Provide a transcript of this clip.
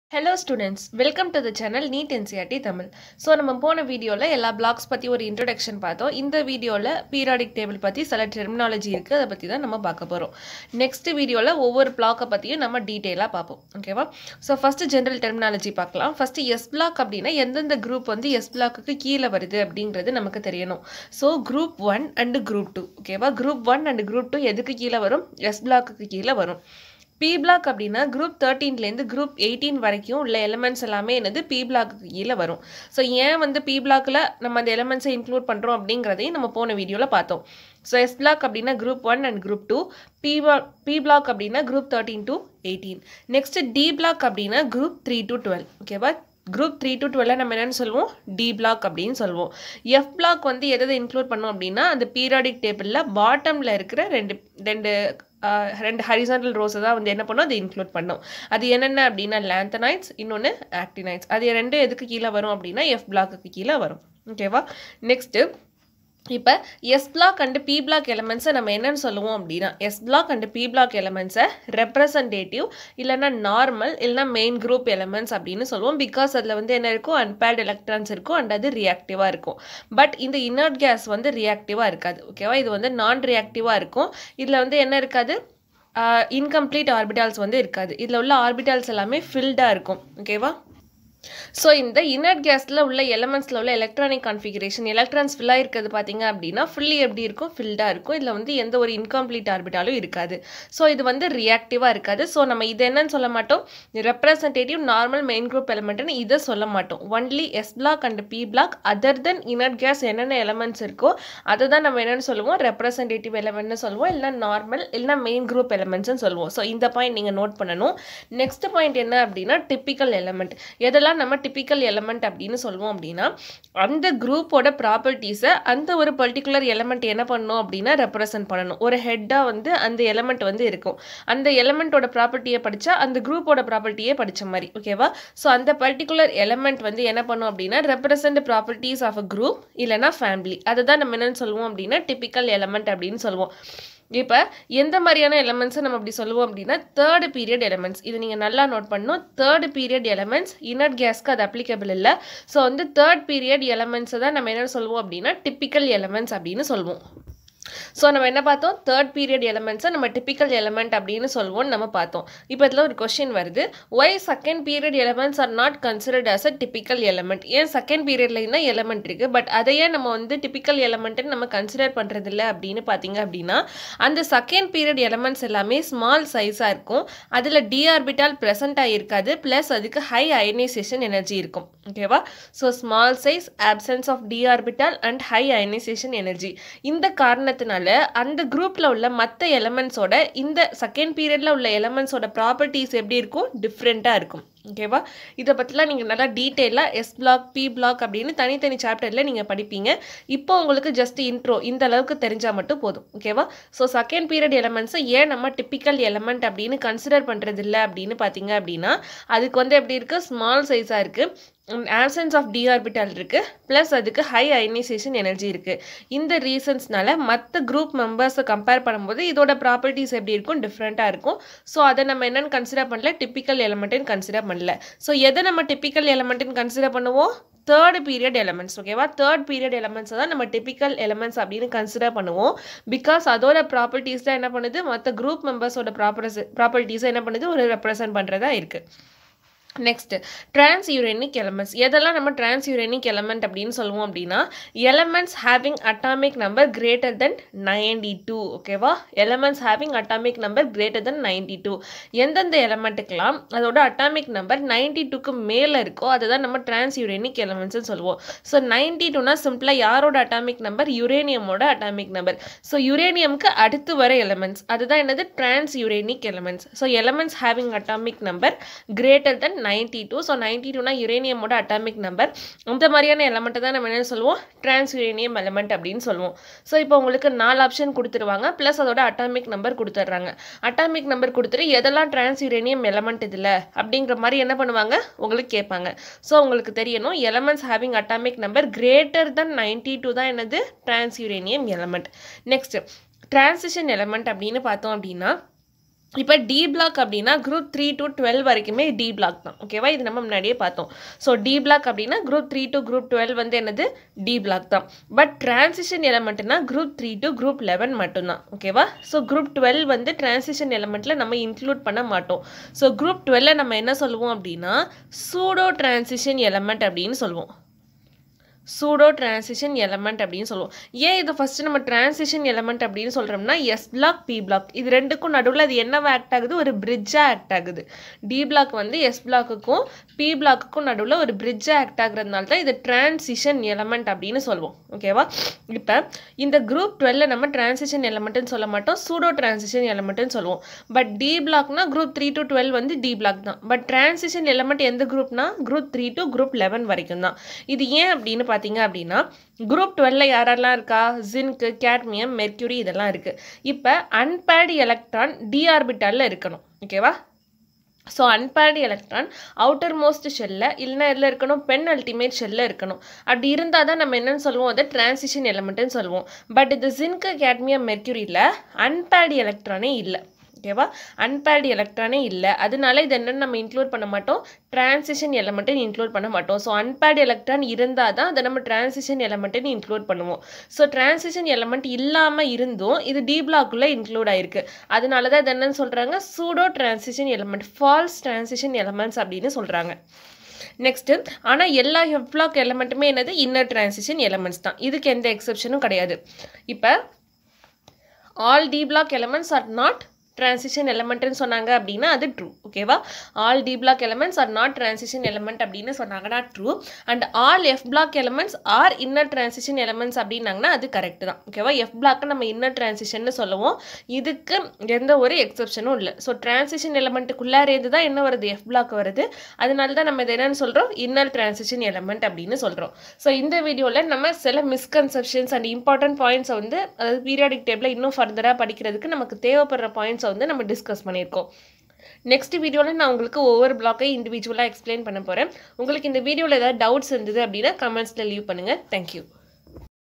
hello students welcome to the channel NEET NCERT Tamil so நம்ம போன வீடியோவில் எல்லா பிளாக்ஸ் பற்றி ஒரு இன்ட்ரொடக்ஷன் பார்த்தோம் இந்த வீடியோவில் பீரியாடிக் டேபிள் பற்றி சில டெர்மினாலஜி இருக்குது அதை பற்றி தான் நம்ம பார்க்க போகிறோம் நெக்ஸ்ட் வீடியோவில் ஒவ்வொரு பிளாக்கை பற்றியும் நம்ம டீட்டெயிலாக பார்ப்போம் ஓகேவா ஸோ ஃபஸ்ட்டு ஜென்ரல் டெர்மினாலஜி பார்க்கலாம் ஃபஸ்ட்டு எஸ் பிளாக் அப்படின்னா எந்தெந்த குரூப் வந்து எஸ் பிளாக்குக்கு கீழே வருது அப்படிங்கிறது நமக்கு தெரியணும் so group one and group two ஓகேவா group one and group two எதுக்கு கீழே வரும் எஸ் பிளாக்குக்கு கீழே வரும் பி பிளாக் அப்படின்னா குரூப் தேர்ட்டீன்லேருந்து குரூப் எயிட்டீன் வரைக்கும் உள்ள எலிமெண்ட்ஸ் எல்லாமே என்னது பி பிளாக்கு கீழே வரும் ஸோ ஏன் வந்து பி பிளாக்கில் நம்ம அந்த எலிமெண்ட்ஸை இன்க்ளூட் பண்ணுறோம் அப்படிங்கிறதையும் நம்ம போன வீடியோவில் பார்த்தோம் ஸோ எஸ் பிளாக் அப்படின்னா group one and group two P P block அப்படின்னா group thirteen to eighteen next D block அப்படின்னா குரூப் த்ரீ டு டுவெல் ஓகேவா குரூப் த்ரீ டு டுவெல்ல நம்ம என்னென்னு சொல்லுவோம் டி பிளாக் அப்படின்னு சொல்லுவோம் எஃப் பிளாக் வந்து எதை இன்க்ளூட் பண்ணோம் அப்படின்னா அந்த பீரியாடிக் டேபிளில் பாட்டமில் இருக்கிற ரெண்டு ரெண்டு ரெண்டு ஹரிசாண்டல் ரோஸை தான் வந்து என்ன பண்ணோம் அதை இன்க்ளூட் பண்ணோம் அது என்னென்ன அப்படின்னா லேந்தனைட்ஸ் இன்னொன்று ஆக்டினைட்ஸ் அது ரெண்டு எதுக்கு கீழே வரும் அப்படின்னா எஃப் பிளாக்குக்கு கீழே வரும் ஓகேவா நெக்ஸ்ட்டு இப்போ S block and P block எலமெண்ட்ஸை நம்ம என்னென்னு சொல்லுவோம் அப்படின்னா S block and P block எலமெண்ட்ஸை ரெப்ரசன்டேட்டிவ் இல்லைனா நார்மல் இல்லைனா மெயின் குரூப் எலமெண்ட்ஸ் அப்படின்னு சொல்லுவோம் பிகாஸ் அதில் வந்து என்ன இருக்கும் அன்பேர்ட் எலக்ட்ரான்ஸ் இருக்கும் அண்ட் அது ரியாக்டிவாக இருக்கும் பட் இந்த இன்னர்ட் கேஸ் வந்து ரியாக்டிவாக இருக்காது ஓகேவா இது வந்து நான் ரியாக்டிவாக இருக்கும் இதில் வந்து என்ன இருக்காது இன்கம்ப்ளீட் ஆர்பிட்டால்ஸ் வந்து இருக்காது இதில் உள்ள ஆர்பிட்டால்ஸ் எல்லாமே ஃபில்டாக இருக்கும் ஓகேவா ஸோ இந்த இன்னர்ட் கேஸில் உள்ள எலமெண்ட்ஸில் உள்ள எலக்ட்ரானிக் கான்ஃபிகரேஷன் எலக்ட்ரான்ஸ் ஃபில்லாக இருக்கிறது பார்த்தீங்க அப்படின்னா ஃபுல்லி எப்படி இருக்கும் ஃபில்டாக இருக்கும் இதில் வந்து எந்த ஒரு இன்கம்ப்ளீட் ஆர்பிட்டாலும் இருக்காது ஸோ இது வந்து ரியாக்டிவாக இருக்காது ஸோ நம்ம இது என்னன்னு சொல்ல மாட்டோம் ரெப்ரசன்டேட்டிவ் நார்மல் மெயின் குரூப் எலமெண்ட்னு இதை சொல்ல மாட்டோம் only S block and P block other then inert gas என்னென்ன எலமெண்ட்ஸ் இருக்கோ அதை தான் நம்ம என்னென்னு சொல்லுவோம் ரெப்ரசன்டேட்டிவ் எலமெண்ட்னு சொல்லுவோம் இல்லை நார்மல் இல்லைனா மெயின் குரூப் எலமெண்ட்ஸ்னு சொல்லுவோம் ஸோ இந்த பாயிண்ட் நீங்கள் நோட் பண்ணணும் நெக்ஸ்ட் பாயிண்ட் என்ன அப்படின்னா டிப்பிக்கல் எலமெண்ட் எதெல்லாம் இதெல்லாம் நம்ம டிப்பிக்கல் எலமெண்ட் அப்படின்னு சொல்லுவோம் அப்படின்னா அந்த குரூப்போட ப்ராப்பர்ட்டிஸை அந்த ஒரு பர்டிகுலர் எலமெண்ட் என்ன பண்ணணும் அப்படின்னா ரெப்ரசன்ட் பண்ணணும் ஒரு ஹெட்டாக வந்து அந்த எலமெண்ட் வந்து இருக்கும் அந்த எலமெண்ட்டோட ப்ராப்பர்ட்டியை படித்தா அந்த குரூப்போட ப்ராப்பர்ட்டியே படித்த மாதிரி ஓகேவா ஸோ அந்த பர்டிகுலர் எலமெண்ட் வந்து என்ன பண்ணும் அப்படின்னா represent properties of a group இல்லைனா ஃபேமிலி அதை தான் நம்ம என்னென்னு சொல்லுவோம் அப்படின்னா டிப்பிக்கல் எலமெண்ட் அப்படின்னு சொல்லுவோம் இப்போ எந்த மாதிரியான எலமெண்ட்ஸை நம்ம அப்படி சொல்லுவோம் அப்படின்னா தேர்டு பீரியட் எலமெண்ட்ஸ் இது நீங்கள் நல்லா நோட் பண்ணணும் தேர்டு பீரியட் எலமெண்ட்ஸ் இன்னட் கேஸ்க்கு அது அப்ளிகபிள் இல்லை ஸோ வந்து தேர்ட் பீரியட் எலமெண்ட்ஸை தான் நம்ம என்ன சொல்லுவோம் அப்படின்னா டிப்பிக்கல் எலமெண்ட்ஸ் அப்படின்னு சொல்லுவோம் ஸோ நம்ம என்ன பார்த்தோம் தேர்ட் பீரியட் எலமெண்ட்ஸை நம்ம டிப்பிக்கல் எலமெண்ட் அப்படின்னு சொல்லுவோம்னு நம்ம பார்த்தோம் இப்போ இதில் ஒரு கொஸ்டின் வருது why second period elements are not considered as a typical element ஏன் செகண்ட் பீரியட்ல தான் எலமெண்ட் இருக்குது பட் அதையே நம்ம வந்து டிப்பிக்கல் எலமெண்ட்னு நம்ம கன்சிடர் பண்ணுறதில்ல அப்படின்னு பார்த்தீங்க அப்படின்னா அந்த செகண்ட் பீரியட் எலமெண்ட்ஸ் எல்லாமே ஸ்மால் சைஸாக இருக்கும் அதில் டிஆர்பிட்டால் ப்ரெசென்ட் ஆகிருக்காது ப்ளஸ் அதுக்கு ஹை அயனைசேஷன் எனர்ஜி இருக்கும் ஓகேவா so small size absence of d orbital and high ionisation energy இந்த காரணத்தினால அந்த குரூப்பில் உள்ள மற்ற எலமெண்ட்ஸோட இந்த செகண்ட் பீரியடில் உள்ள எலமெண்ட்ஸோட ப்ராப்பர்ட்டிஸ் எப்படி இருக்கும் டிஃப்ரெண்ட்டாக இருக்கும் ஓகேவா இதை பற்றிலாம் நீங்கள் நல்லா டீட்டெயிலாக எஸ் பிளாக் பி பிளாக் அப்படின்னு தனித்தனி சாப்டரில் நீங்கள் படிப்பீங்க இப்போ உங்களுக்கு ஜஸ்ட் இன்ட்ரோ இந்த அளவுக்கு தெரிஞ்சால் மட்டும் போதும் ஓகேவா ஸோ செகண்ட் பீரியட் எலமெண்ட்ஸை ஏன் நம்ம டிப்பிக்கல் எலமெண்ட் அப்படின்னு கன்சிடர் பண்ணுறது இல்லை அப்படின்னு பார்த்தீங்க அப்படின்னா அதுக்கு வந்து எப்படி இருக்குது ஸ்மால் சைஸாக இருக்குது ஆப்சன்ஸ் ஆஃப் டிஆர்பிட்டால் இருக்குது ப்ளஸ் அதுக்கு ஹை அயனைசேஷன் எனர்ஜி இருக்குது இந்த ரீசன்ஸ்னால மற்ற குரூப் மெம்பர்ஸை கம்பேர் பண்ணும்போது இதோட ப்ராப்பர்ட்டிஸ் எப்படி இருக்கும் டிஃப்ரெண்ட்டாக இருக்கும் ஸோ அதை நம்ம என்னென்னு கன்சிடர் பண்ணல டிப்பிக்கல் எலமெண்ட்டுன்னு கன்சிடர் பண்ணல ஸோ எதை நம்ம டிப்பிக்கல் எலமெண்ட்டுன்னு கன்சிடர் பண்ணுவோம் தேர்ட் பீரியட் எலமெண்ட்ஸ் ஓகேவா தேர்ட் பீரியட் எலமெண்ட்ஸ் தான் நம்ம டிப்பிக்கல் எலமெண்ட்ஸ் அப்படின்னு கன்சிடர் பண்ணுவோம் பிகாஸ் அதோட ப்ராப்பர்ட்டிஸ் தான் என்ன பண்ணுது மற்ற குரூப் மெம்பர்ஸோட ப்ராப்பர்ஸ் ப்ராப்பர்ட்டிஸை என்ன பண்ணுது ஒரு ரெப்ரசன்ட் பண்ணுறதா இருக்குது நெக்ஸ்ட் டிரான்ஸ் யூரேனிக் எலமெண்ட்ஸ் எதெல்லாம் நம்ம டிரான்ஸ் யூரேனிக் எலமெண்ட் அப்படின்னு சொல்லுவோம் அப்படின்னா elements having atomic number greater than ninety two ஓகேவா elements having atomic number greater than ninety two எந்தெந்த எலமெண்ட்டுக்கெல்லாம் அதோட அட்டாமிக் நம்பர் நைன்டி டூக்கு மேலே இருக்கோ அதை தான் நம்ம டிரான்ஸ் யூரேனிக் எலமெண்ட்ஸ்னு சொல்லுவோம் ஸோ நைன்டி டூனா சிம்பிளாக யாரோட அட்டாமிக் நம்பர் யுரேனியமோட அட்டாமிக் நம்பர் ஸோ யுரேனியம்க்கு அடுத்து வர எலமெண்ட்ஸ் அதுதான் என்னது transuranic elements so elements having atomic number greater than ninety two so ninety டூனா யுரேனியமோட அட்டாமிக் நம்பர் இந்த மாதிரியான எலமெண்ட்டை தான் நம்ம என்ன சொல்லுவோம் டிரான்ஸ் யுரேனியம் எலமெண்ட் அப்படின்னு சொல்லுவோம் ஸோ இப்போ உங்களுக்கு நாலு ஆப்ஷன் கொடுத்துருவாங்க ப்ளஸ் அதோட அட்டாமிக் நம்பர் கொடுத்துட்றாங்க அட்டாமிக் நம்பர் கொடுத்துட்டு எதெல்லாம் டிரான்ஸ் யுரேனியம் எலமெண்ட் இதில் அப்படிங்கிற மாதிரி என்ன பண்ணுவாங்க உங்களுக்கு கேட்பாங்க ஸோ உங்களுக்கு தெரியணும் elements having atomic number greater than ninety two தான் என்னது trans uranium element next transition element அப்படின்னு பார்த்தோம் அப்படின்னா இப்போ டி பிளாக் அப்படின்னா குரூப் த்ரீ டு டுவெல் வரைக்குமே டி பிளாக் தான் ஓகேவா இது நம்ம முன்னாடியே பார்த்தோம் ஸோ டி பிளாக் அப்படின்னா group three to group twelve வந்து என்னது டி பிளாக் தான் பட் டிரான்சிஷன் எலமெண்ட்னா group three to group eleven மட்டும்தான் ஓகேவா ஸோ குரூப் டுவெல் வந்து டிரான்சிஷன் எலமெண்ட்டில் நம்ம இன்க்ளூட் பண்ண மாட்டோம் ஸோ குரூப் டுவெல்ல நம்ம என்ன சொல்லுவோம் அப்படின்னா சூடோ டிரான்சிஷன் எலமெண்ட் அப்படின்னு சொல்லுவோம் சூடோ டிரான்சிஷன் எலமெண்ட் அப்படின்னு சொல்லுவோம் ஏன் இதை ஃபஸ்ட்டு நம்ம டிரான்சிஷன் எலமெண்ட் அப்படின்னு சொல்கிறோம்னா எஸ் பிளாக் பி பிளாக் இது ரெண்டுக்கும் நடுவில் அது என்னவா ஆக்ட் ஆகுது ஒரு பிரிட்ஜாக ஆக்ட் ஆகுது டி பிளாக் வந்து எஸ் பிளாக்குக்கும் பி பிளாக்குக்கும் நடுவில் ஒரு பிரிட்ஜாக ஆக்ட் ஆகுறதுனால தான் இது டிரான்சிஷன் எலமெண்ட் அப்படின்னு சொல்லுவோம் ஓகேவா இப்போ இந்த குரூப் டுவெல்ல நம்ம டிரான்சிஷன் எலமெண்ட்னு சொல்ல மாட்டோம் சூடோ டிரான்சிஷன் எலமெண்ட்னு சொல்லுவோம் பட் டி பிளாக்னா குரூப் த்ரீ டு டுவெல் வந்து டி பிளாக் தான் பட் டிரான்சிஷன் எலமெண்ட் எந்த குரூப்னா group three to group eleven வரைக்கும் தான் இது ஏன் அப்படின்னு பார்த்தீங்க அப்படின்னா குரூப் டுவெல்ல யாரெல்லாம் இருக்கா ஜின்க்கு கேட்மியம் மெர்க்யூரி இதெல்லாம் இருக்குது இப்போ அன்பேர்டு எலக்ட்ரான் டி ஆர்பிட்டாலில் இருக்கணும் ஓகேவா so unpaired electron outermost ஷெல்ல இல்லைன்னா எதில் இருக்கணும் பென் அல்டிமேட் ஷெல்ல இருக்கணும் அப்படி இருந்தால் தான் நம்ம என்னன்னு சொல்லுவோம் அதை டிரான்சிஷன் எலமெண்ட்னு சொல்லுவோம் பட் இது ஜின்க்கு கேட்மியம் மெர்க்யூரியில் அன்பேர்டு எலக்ட்ரானே இல்லை ஓகேவா அன்பேர்டு எலக்ட்ரானே இல்லை அதனால இது என்னென்னு நம்ம இன்க்ளூட் பண்ண மாட்டோம் டிரான்சிஷன் எலமெண்ட்டுன்னு இன்க்ளூட் பண்ண மாட்டோம் ஸோ அன்பேர்டு எலக்ட்ரான் இருந்தால் தான் அதை நம்ம டிரான்சிஷன் எலமெண்ட்டுன்னு இன்க்ளூட் பண்ணுவோம் ஸோ டிரான்சிஷன் எலமெண்ட் இல்லாமல் இருந்தும் இது டி பிளாக்குள்ளே இன்க்ளூட் ஆயிருக்கு அதனால தான் இது என்னன்னு சொல்கிறாங்க pseudo transition element false transition elements அப்படின்னு சொல்கிறாங்க நெக்ஸ்ட்டு ஆனால் எல்லா எஃப் பிளாக் எலமெண்ட்டுமே என்னது இன்னர் டிரான்சிஷன் எலமெண்ட்ஸ் தான் இதுக்கு எந்த எக்ஸப்ஷனும் கிடையாது இப்போ all D block elements are not transition எலமெண்ட்னு சொன்னாங்க அப்படின்னா அது ட்ரூ ஓகேவா all D block elements are not transition element அப்படின்னு சொன்னாங்கன்னா true and all F block elements are inner transition elements அப்படின்னாங்கன்னா அது கரெக்ட் தான் ஓகேவா எஃப் பிளாக்கை நம்ம இன்னர் டிரான்சிஷன் சொல்லுவோம் இதுக்கு எந்த ஒரு எக்ஸப்ஷனும் இல்லை ஸோ டிரான்சிஷன் எலமெண்ட்டுக்குள்ளாரே தான் என்ன வருது எஃப் பிளாக் வருது அதனால தான் நம்ம இதை என்னன்னு சொல்கிறோம் இன்னர் டிரான்சிஷன் எலமெண்ட் அப்படின்னு சொல்கிறோம் ஸோ இந்த வீடியோவில் நம்ம சில மிஸ்கன்செப்ஷன்ஸ் அண்ட் இம்பார்ட்டன்ட் பாயிண்ட்ஸை வந்து அதாவது பீரியாடிக் டேபிளில் இன்னும் ஃபர்தராக படிக்கிறதுக்கு நமக்கு தேவைப்படுற பாயிண்ட்ஸை வந்து நம்ம டிஸ்கஸ் பண்ணியிருக்கோம் நெக்ஸ்ட் வீடியோவில் நான் உங்களுக்கு ஒவ்வொரு பிளாக்கையும் இண்டிவிஜுவலாக எக்ஸ்பிளைன் பண்ண போகிறேன் உங்களுக்கு இந்த வீடியோவில் ஏதாவது டவுட்ஸ் இருந்தது அப்படின்னா கமெண்ட்ஸில் லீவ் பண்ணுங்கள் தேங்க்யூ